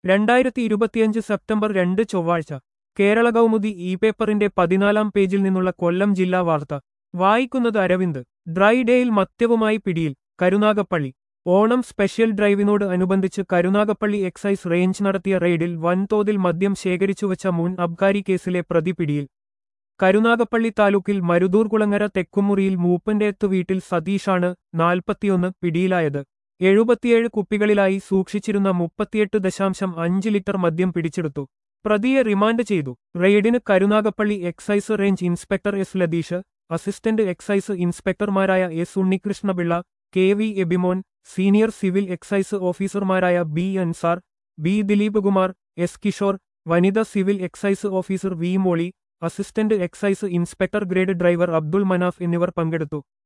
രണ്ടായിരത്തി ഇരുപത്തിയഞ്ച് സെപ്റ്റംബർ രണ്ട് ചൊവ്വാഴ്ച കേരള കൗമുദി ഇ പേപ്പറിന്റെ പതിനാലാം പേജിൽ നിന്നുള്ള കൊല്ലം ജില്ലാ വാർത്ത വായിക്കുന്നത് അരവിന്ദ് ഡ്രൈ ഡേയിൽ മദ്യവുമായി പിടിയിൽ കരുനാഗപ്പള്ളി ഓണം സ്പെഷ്യൽ ഡ്രൈവിനോട് അനുബന്ധിച്ച് കരുനാഗപ്പള്ളി എക്സൈസ് റേഞ്ച് നടത്തിയ റെയ്ഡിൽ വൻതോതിൽ മദ്യം ശേഖരിച്ചുവച്ച മുൻ അബ്കാരി കേസിലെ പ്രതി പിടിയിൽ കരുനാഗപ്പള്ളി താലൂക്കിൽ മരുതൂർകുളങ്ങര തെക്കുമുറിയിൽ മൂപ്പന്റെത്ത് വീട്ടിൽ സതീഷാണ് നാൽപ്പത്തിയൊന്ന് പിടിയിലായത് എഴുപത്തിയേഴ് കുപ്പികളിലായി സൂക്ഷിച്ചിരുന്ന മുപ്പത്തിയെട്ട് ദശാംശം അഞ്ച് ലിറ്റർ മദ്യം പിടിച്ചെടുത്തു പ്രതിയെ റിമാൻഡ് ചെയ്തു റെയ്ഡിന് Karunagappally excise range inspector S Latheesh assistant excise ഇൻസ്പെക്ടർമാരായ S Unnikrishnapillai K V Abimon senior civil excise ഓഫീസർമാരായ B Ansar B Dileep Kumar S Kishore വനിത civil excise officer V Moly assistant excise inspector grade driver Abdul Manaf എന്നിവർ പങ്കെടുത്തു